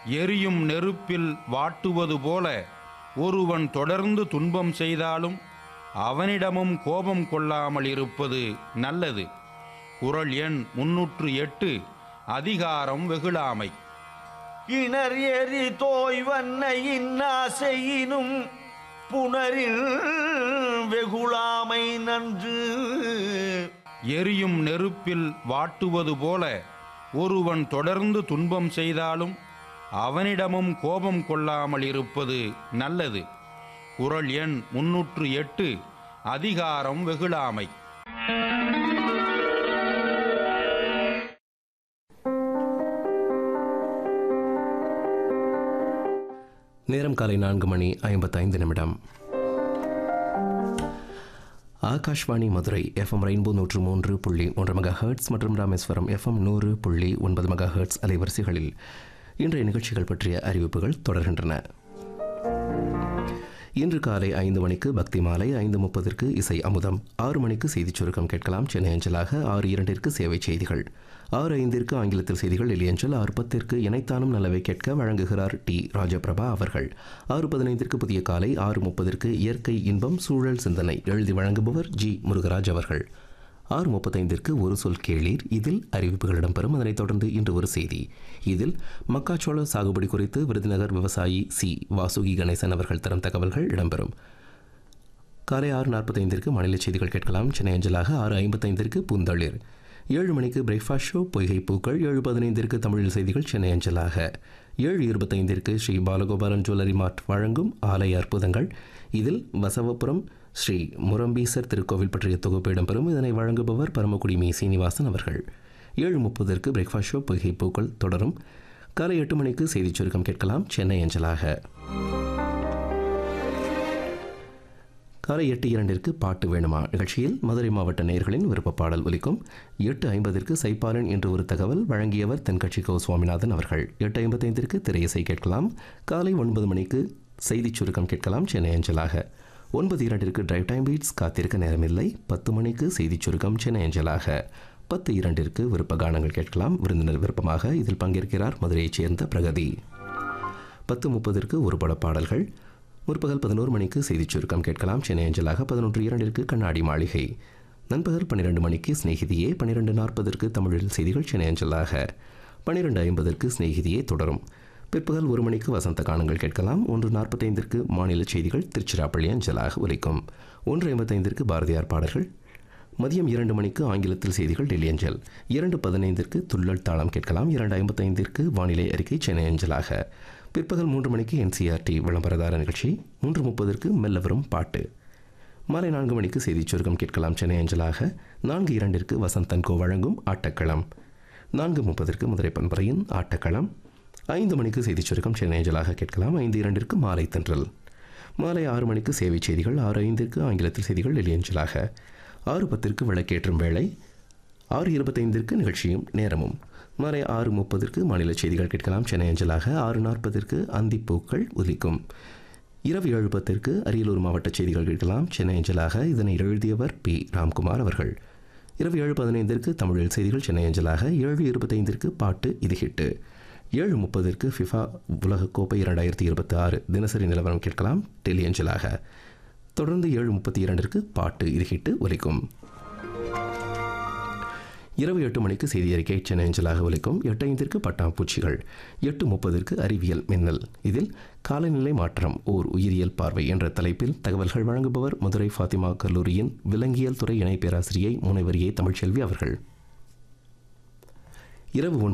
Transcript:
எரியும் நெருப்பில் வாட்டுவது போல ஒருவன் தொடர்ந்து துன்பம் செய்தாலும் அவனிடமும் கோபம் கொள்ளாமல் இருப்பது நல்லது குறள் எண் முன்னூற்று எட்டு அதிகாரம் வெகுளாமை இணர் எரி தோய்வன்ன இன்னாசையினும் புணரில் வெகுளாமை நன்று எரியும் நெருப்பில் வாட்டுவது போல ஒருவன் தொடர்ந்து துன்பம் செய்தாலும் அவனிடமும் கோபம் கொள்ளாமல் இருப்பது நல்லது குறள் எண் முன்னூற்று எட்டு அதிகாரம் வெகுளாமை நேரம் காலை நான்கு மணி ஐம்பத்தைந்து நிமிடம் ஆகாஷ்வாணி மதுரை எஃப்எம் ரெயின்போ நூற்று மூன்று புள்ளி ஒன்று மெகா ஹெர்ட்ஸ் மற்றும் ராமேஸ்வரம் எஃப்எம் நூறு புள்ளி ஒன்பது மெகா ஹெர்ட்ஸ் அலைவரிசைகளில் இன்றைய நிகழ்ச்சிகள் பற்றிய அறிவிப்புகள் தொடர்கின்றன இன்று காலை ஐந்து மணிக்கு பக்தி மாலை ஐந்து முப்பதற்கு இசை அமுதம் ஆறு மணிக்கு செய்திச் சுருக்கம் கேட்கலாம் சென்னை அஞ்சலாக ஆறு இரண்டிற்கு சேவை செய்திகள் ஆறு ஐந்திற்கு ஆங்கிலத்தில் செய்திகள் எலியஞ்சல் ஆறு பத்திற்கு இணைத்தானும் நல்லவை கேட்க வழங்குகிறார் டி ராஜபிரபா அவர்கள் ஆறு பதினைந்திற்கு புதிய காலை ஆறு முப்பதற்கு இயற்கை இன்பம் சூழல் சிந்தனை எழுதி வழங்குபவர் ஜி முருகராஜ் அவர்கள் ஆறு முப்பத்தைந்திற்கு ஒரு சொல் கேளீர் இதில் அறிவிப்புகள் இடம்பெறும் அதனைத் தொடர்ந்து இன்று ஒரு செய்தி இதில் மக்காச்சோள சாகுபடி குறித்து விருதுநகர் விவசாயி சி வாசுகி கணேசன் அவர்கள் தரும் தகவல்கள் இடம்பெறும் காலை ஆறு நாற்பத்தைந்திற்கு மாநில செய்திகள் கேட்கலாம் சென்னை அஞ்சலாக ஆறு ஐம்பத்தைந்திற்கு பூந்தளிர் ஏழு மணிக்கு பிரேக்ஃபாஸ்ட் ஷோ பொய்கை பூக்கள் ஏழு பதினைந்திற்கு தமிழ் செய்திகள் சென்னை அஞ்சலாக ஏழு இருபத்தைந்திற்கு ஸ்ரீ பாலகோபாலன் ஜுவல்லரி மார்ட் வழங்கும் ஆலய அற்புதங்கள் இதில் வசவபுரம் ஸ்ரீ முரம்பீசர் திருக்கோவில் பற்றிய தொகுப்பு இடம்பெறும் இதனை வழங்குபவர் பரமக்குடி மீ சீனிவாசன் அவர்கள் ஏழு முப்பதற்கு பிரேக்ஃபாஸ்ட் ஷோ பொய்கை பூக்கள் தொடரும் காலை எட்டு மணிக்கு செய்திச் சுருக்கம் கேட்கலாம் சென்னை அஞ்சலாக காலை எட்டு இரண்டிற்கு பாட்டு வேணுமா நிகழ்ச்சியில் மதுரை மாவட்ட நேயர்களின் விருப்ப பாடல் ஒலிக்கும் எட்டு ஐம்பதற்கு சைப்பாலன் என்று ஒரு தகவல் வழங்கியவர் தென்கட்சி கோ சுவாமிநாதன் அவர்கள் எட்டு ஐம்பத்தைந்திற்கு திரையிசை கேட்கலாம் காலை ஒன்பது மணிக்கு செய்திச் சுருக்கம் கேட்கலாம் சென்னை அஞ்சலாக ஒன்பது இரண்டிற்கு டிரைவ் டைம் பீட்ஸ் காத்திருக்க நேரமில்லை பத்து மணிக்கு செய்திச் சுருக்கம் சென்னை அஞ்சலாக பத்து இரண்டிற்கு விருப்ப கானங்கள் கேட்கலாம் விருந்தினர் விருப்பமாக இதில் பங்கேற்கிறார் மதுரையைச் சேர்ந்த பிரகதி பத்து முப்பதற்கு ஒரு பட பாடல்கள் முற்பகல் பதினோரு மணிக்கு செய்திச் சுருக்கம் கேட்கலாம் சென்னை அஞ்சலாக பதினொன்று இரண்டிற்கு கண்ணாடி மாளிகை நண்பகல் பன்னிரெண்டு மணிக்கு சிநேகிதியே பன்னிரெண்டு நாற்பதற்கு தமிழில் செய்திகள் சென்னை அஞ்சலாக பன்னிரெண்டு ஐம்பதற்கு சிநேகிதியே தொடரும் பிற்பகல் ஒரு மணிக்கு வசந்த கானங்கள் கேட்கலாம் ஒன்று நாற்பத்தைந்திற்கு மாநில செய்திகள் திருச்சிராப்பள்ளி அஞ்சலாக ஒலிக்கும் ஒன்று ஐம்பத்தைந்திற்கு பாரதியார் பாடல்கள் மதியம் இரண்டு மணிக்கு ஆங்கிலத்தில் செய்திகள் டெல்லி அஞ்சல் இரண்டு பதினைந்திற்கு துள்ளல் தாளம் கேட்கலாம் இரண்டு ஐம்பத்தைந்திற்கு வானிலை அறிக்கை சென்னை அஞ்சலாக பிற்பகல் மூன்று மணிக்கு என்சிஆர்டி விளம்பரதார நிகழ்ச்சி மூன்று முப்பதற்கு மெல்ல வரும் பாட்டு மாலை நான்கு மணிக்கு செய்திச் சுருக்கம் கேட்கலாம் சென்னை அஞ்சலாக நான்கு இரண்டிற்கு வசந்தன் கோ வழங்கும் ஆட்டக்களம் நான்கு முப்பதற்கு மதுரை பண்பறையின் ஆட்டக்களம் ஐந்து மணிக்கு செய்திச் சுருக்கம் சென்னை அஞ்சலாக கேட்கலாம் ஐந்து இரண்டிற்கு மாலை தென்றல் மாலை ஆறு மணிக்கு சேவை செய்திகள் ஆறு ஐந்திற்கு ஆங்கிலத்தில் செய்திகள் எளியஞ்சலாக ஆறு பத்திற்கு விளக்கேற்றும் வேளை ஆறு இருபத்தைந்திற்கு நிகழ்ச்சியும் நேரமும் மாலை ஆறு முப்பதற்கு மாநில செய்திகள் கேட்கலாம் சென்னை அஞ்சலாக ஆறு நாற்பதற்கு அந்திப்பூக்கள் ஒலிக்கும் இரவு ஏழு பத்திற்கு அரியலூர் மாவட்ட செய்திகள் கேட்கலாம் சென்னை அஞ்சலாக இதனை எழுதியவர் பி ராம்குமார் அவர்கள் இரவு ஏழு பதினைந்திற்கு தமிழில் செய்திகள் சென்னை அஞ்சலாக ஏழு இருபத்தைந்திற்கு பாட்டு இது ஹிட்டு ஏழு முப்பதற்கு ஃபிஃபா உலகக்கோப்பை இரண்டாயிரத்தி இருபத்தி ஆறு தினசரி நிலவரம் கேட்கலாம் டெல்லி அஞ்சலாக தொடர்ந்து ஏழு முப்பத்தி இரண்டிற்கு பாட்டு இது ஹிட்டு ஒலிக்கும் இரவு எட்டு மணிக்கு செய்தி அறிக்கை சென்னை அஞ்சலாக ஒலிக்கும் எட்டு ஐந்திற்கு பட்டாம்பூச்சிகள் எட்டு முப்பதற்கு அறிவியல் மின்னல் இதில் காலநிலை மாற்றம் ஓர் உயிரியல் பார்வை என்ற தலைப்பில் தகவல்கள் வழங்குபவர் மதுரை ஃபாத்திமா கல்லூரியின் விலங்கியல் துறை இணை பேராசிரியை முனைவர் ஏ தமிழ்ச்செல்வி அவர்கள் இரவு